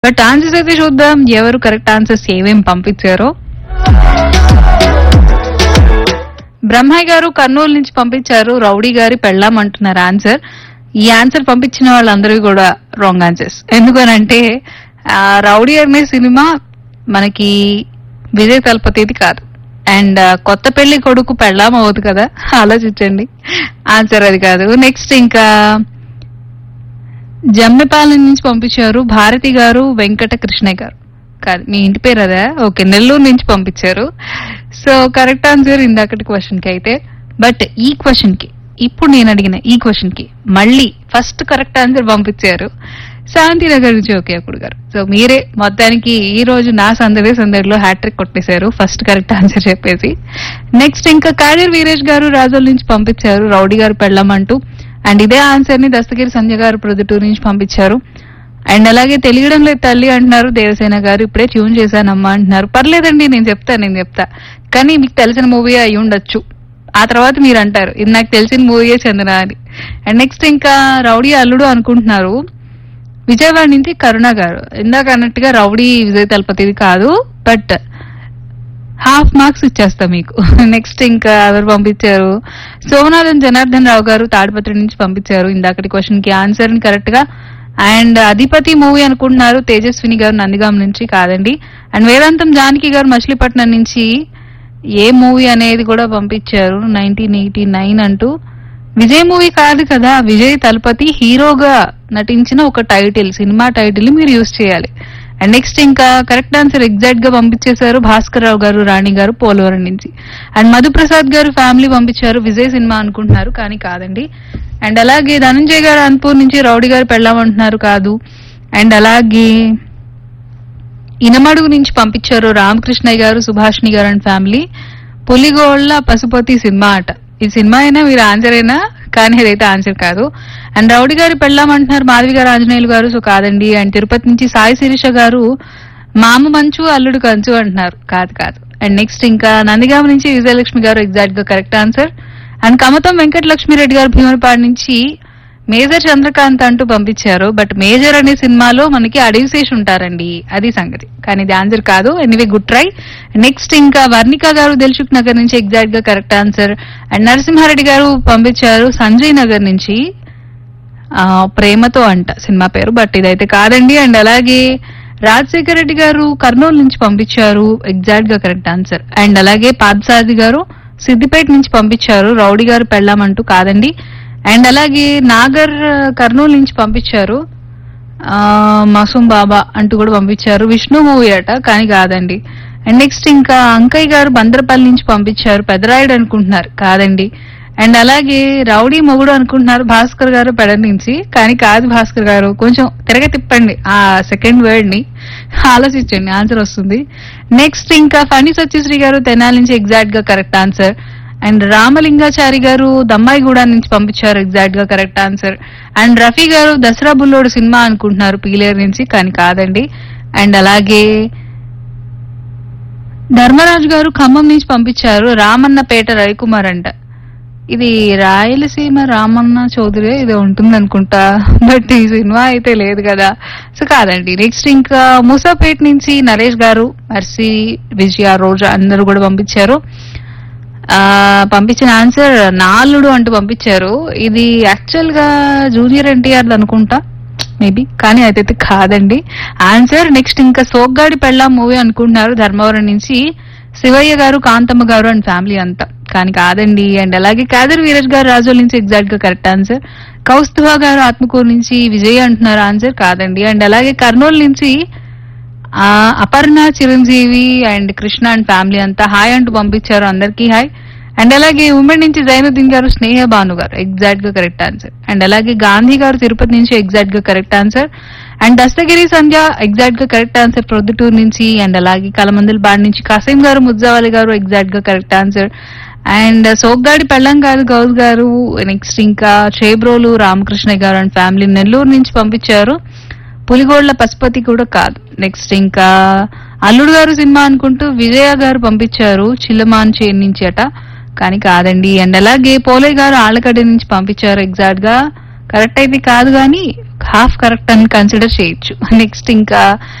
but answers అయితే చూద్దాం ఎవరు కరెక్ట్ ఆన్సర్స్ ఏమేం పంపించారో బ్రహ్మయ్య గారు కర్నూలు నుంచి పంపించారు రౌడీ గారి పెళ్ళాం అంటున్నారు ఆన్సర్ ఈ ఆన్సర్ పంపించిన వాళ్ళందరూ కూడా రాంగ్ ఆన్సర్స్ ఎందుకనంటే ఆ, రౌడీ అనే సినిమా మనకి విజయ్ తలపతిది కాదు అండ్ కొత్త పెళ్లి కొడుకు పెళ్ళాం అవ్వదు కదా ఆలోచించండి ఆన్సర్ అది కాదు నెక్స్ట్ ఇంకా జమ్మెపాలెం నుంచి పంపించారు భారతి గారు వెంకట కృష్ణయ్య గారు కాదు మీ ఇంటి పేరు అదా ఓకే నెల్లూరు నుంచి పంపించారు సో కరెక్ట్ ఆన్సర్ ఇందాకటి క్వశ్చన్ కి అయితే బట్ ఈ క్వశ్చన్ కి ఇప్పుడు నేను అడిగిన ఈ క్వశ్చన్ కి మళ్ళీ ఫస్ట్ కరెక్ట్ ఆన్సర్ పంపించారు శాంతినగర్ నుంచి ఓకే అప్పుడు గారు సో మీరే మొత్తానికి ఈ రోజు నా సందడి సందడిలో హ్యాట్రిక్ కొట్టేశారు ఫస్ట్ కరెక్ట్ ఆన్సర్ చెప్పేసి నెక్స్ట్ ఇంకా కాజర్ వీరేష్ గారు రాజోల్ నుంచి పంపించారు రౌడీ గారు పెళ్ళమంటూ అండ్ ఇదే ఆన్సర్ ని దస్తగిరి సంజయ్ గారు ప్రొద్దుటూరు నుంచి పంపించారు అండ్ అలాగే తెలియడం లేదు తల్లి అంటున్నారు దేవసేన గారు ఇప్పుడే ట్యూన్ చేశానమ్మా అంటున్నారు పర్లేదండి నేను చెప్తా నేను చెప్తా కానీ మీకు తెలిసిన మూవీ అయి ఉండొచ్చు ఆ తర్వాత మీరు అంటారు ఇది నాకు తెలిసిన మూవీయే చందన అని అండ్ నెక్స్ట్ ఇంకా రౌడీ అల్లుడు అనుకుంటున్నారు విజయవాడ నుంచి కరుణ గారు ఇందాక అన్నట్టుగా రౌడీ విజయ్ తలపతిది కాదు బట్ హాఫ్ మార్క్స్ ఇచ్చేస్తా మీకు నెక్స్ట్ ఇంకా ఎవరు పంపించారు సోమనాథన్ జనార్దన్ రావు గారు తాడిపత్రి నుంచి పంపించారు ఇందాకటి క్వశ్చన్ కి ఆన్సర్ ని కరెక్ట్ గా అండ్ అధిపతి మూవీ అనుకుంటున్నారు తేజస్విని గారు నందిగాం నుంచి కాదండి అండ్ వేదాంతం జానకి గారు మచిలీపట్నం నుంచి ఏ మూవీ అనేది కూడా పంపించారు నైన్టీన్ ఎయిటీ నైన్ అంటూ విజయ్ మూవీ కాదు కదా విజయ్ తలపతి హీరోగా నటించిన ఒక టైటిల్ సినిమా టైటిల్ మీరు యూజ్ చేయాలి అండ్ నెక్స్ట్ ఇంకా కరెక్ట్ ఆన్సర్ ఎగ్జాక్ట్ గా పంపించేశారు భాస్కర్ రావు గారు రాణి గారు పోలవరం నుంచి అండ్ మధుప్రసాద్ గారు ఫ్యామిలీ పంపించారు విజయ్ సినిమా అనుకుంటున్నారు కానీ కాదండి అండ్ అలాగే ధనంజయ్ గారు అన్పూర్ నుంచి రౌడీ గారు పెళ్ళామంటున్నారు కాదు అండ్ అలాగే ఇనమడుగు నుంచి పంపించారు రామకృష్ణయ్య గారు సుభాష్ని గారు అండ్ ఫ్యామిలీ పులిగోళ్ల పశుపతి సినిమా అట ఈ సినిమా అయినా మీరు ఆన్సర్ అయినా కానీ ఇదైతే ఆన్సర్ కాదు అండ్ రౌడీ గారు పెళ్ళామంటున్నారు మాధవి గారు ఆంజనేయులు గారు సో కాదండి అండ్ తిరుపతి నుంచి సాయి శిరీష గారు మామ మంచు అల్లుడు కంచు అంటున్నారు కాదు కాదు అండ్ నెక్స్ట్ ఇంకా నందిగామ నుంచి విజయలక్ష్మి గారు ఎగ్జాక్ట్ గా correct answer and Kamatham Venkata Lakshmireddy గారు భీమనపాడు నుంచి మేజర్ చంద్రకాంత్ అంటూ పంపించారు బట్ మేజర్ అనే సినిమాలో మనకి అడవిశేష్ ఉంటారండి అది సంగతి కానీ ఇది ఆన్సర్ కాదు ఎనీవే గుడ్ ట్రై నెక్స్ట్ ఇంకా వర్ణిక గారు దిల్సుఖ్ నగర్ నుంచి ఎగ్జాక్ట్ గా కరెక్ట్ ఆన్సర్ అండ్ నరసింహారెడ్డి గారు పంపించారు సంజయ్ నగర్ నుంచి ఆ, ప్రేమతో అంట సినిమా పేరు బట్ ఇదైతే కాదండి అండ్ అలాగే రాజశేఖర రెడ్డి గారు కర్నూలు నుంచి పంపించారు ఎగ్జాక్ట్ గా కరెక్ట్ ఆన్సర్ అండ్ అలాగే పాదసాది గారు సిద్దిపేట నుంచి పంపించారు రౌడీ గారు పెళ్ళామంటూ కాదండి అండ్ అలాగే నాగర్ ఆ, కర్నూలు నుంచి పంపించారు ఆ, మాసూమ్ బాబా అంటూ కూడా పంపించారు విష్ణు మూవీ అట కానీ కాదండి అండ్ నెక్స్ట్ ఇంకా అంకయ్య గారు బందరపల్లి నుంచి పంపించారు పెదరాయుడు అనుకుంటున్నారు కాదండి అండ్ అలాగే రౌడీ మొగుడు అనుకుంటున్నారు భాస్కర్ గారు పెడ నుంచి కానీ కాదు భాస్కర్ గారు కొంచెం తిరగ తిప్పండి ఆ సెకండ్ వర్డ్ ని ఆలోచించండి ఆన్సర్ వస్తుంది నెక్స్ట్ ఇంకా ఫణి సత్యశ్రీ గారు తెనాలి నుంచి ఎగ్జాక్ట్ గా కరెక్ట్ ఆన్సర్ అండ్ రామలింగాచారి గారు దమ్మాయిగూడ నుంచి పంపించారు ఎగ్జాక్ట్ గా కరెక్ట్ ఆన్సర్ అండ్ రఫీ గారు దసరా బుల్లోడు సినిమా అనుకుంటున్నారు పీలేరు నుంచి కానీ కాదండి అండ్ అలాగే ధర్మరాజు గారు ఖమ్మం నుంచి పంపించారు రామన్నపేట రవికుమార్ అంట ఇది రాయలసీమ రామన్న చౌదరి ఇది ఉంటుంది అనుకుంటా బట్ ఈ సినిమా అయితే లేదు కదా సో కాదండి నెక్స్ట్ ఇంకా మూసాపేట నుంచి నరేష్ గారు మర్సి విజయ రోజా అందరూ కూడా పంపించారు ఆ పంపించిన ఆన్సర్ నాలుడు అంటూ పంపించారు ఇది యాక్చువల్ గా జూనియర్ ఎన్టీఆర్ అనుకుంటా మేబీ కానీ అదైతే కాదండి ఆన్సర్ నెక్స్ట్ ఇంకా సోగ్గాడి పెళ్ళాం మూవీ అనుకుంటున్నారు ధర్మవరం నుంచి శివయ్య గారు కాంతమ్మ గారు అండ్ ఫ్యామిలీ అంతా కానీ కాదండి అండ్ అలాగే కాదర్ వీరజ్ గారు రాజోల్ నుంచి ఎగ్జాక్ట్ గా కరెక్ట్ ఆన్సర్ కౌస్తుభ గారు ఆత్మకూరు నుంచి విజయ్ అంటున్నారు ఆన్సర్ కాదండి అండ్ అలాగే కర్నూలు నుంచి ఆ, Aparna Chiranjeevi and Krishna and family అంతా హాయ్ అంటూ పంపించారు అందరికీ హాయ్ అండ్ అలాగే ఉమెన్ నుంచి జైనుద్దీన్ గారు స్నేహ భాను గారు ఎగ్జాక్ట్ గా కరెక్ట్ ఆన్సర్ అండ్ అలాగే గాంధీ గారు తిరుపతి నుంచి ఎగ్జాక్ట్ గా correct answer and Dastagiri Sandhya exact గా కరెక్ట్ ఆన్సర్ ప్రొద్దుటూరు నుంచి అండ్ అలాగే కలమందుల బాడ్ నుంచి కాసిం గారు ముజ్జావాలి గారు ఎగ్జాక్ట్ గా కరెక్ట్ ఆన్సర్ అండ్ సోగ్గాడి పెళ్ళం గారు గౌస్ గారు నెక్స్ట్ ఇంకా చేబ్రోలు రామకృష్ణ గారు అండ్ ఫ్యామిలీ నెల్లూరు నుంచి పంపించారు పులిగోళ్ల పశుపతి కూడా కాదు నెక్స్ట్ ఇంకా అల్లుడు గారు సినిమా అనుకుంటూ విజయ గారు పంపించారు చిల్లమాన్ చేన్ నుంచి అట కానీ కాదండి అండ్ అలాగే పోలే గారు ఆళ్ళగడ్డ నుంచి పంపించారు ఎగ్జాక్ట్ గా కరెక్ట్ అయితే కాదు కానీ హాఫ్ కరెక్ట్ అని కన్సిడర్ చేయొచ్చు నెక్స్ట్ ఇంకా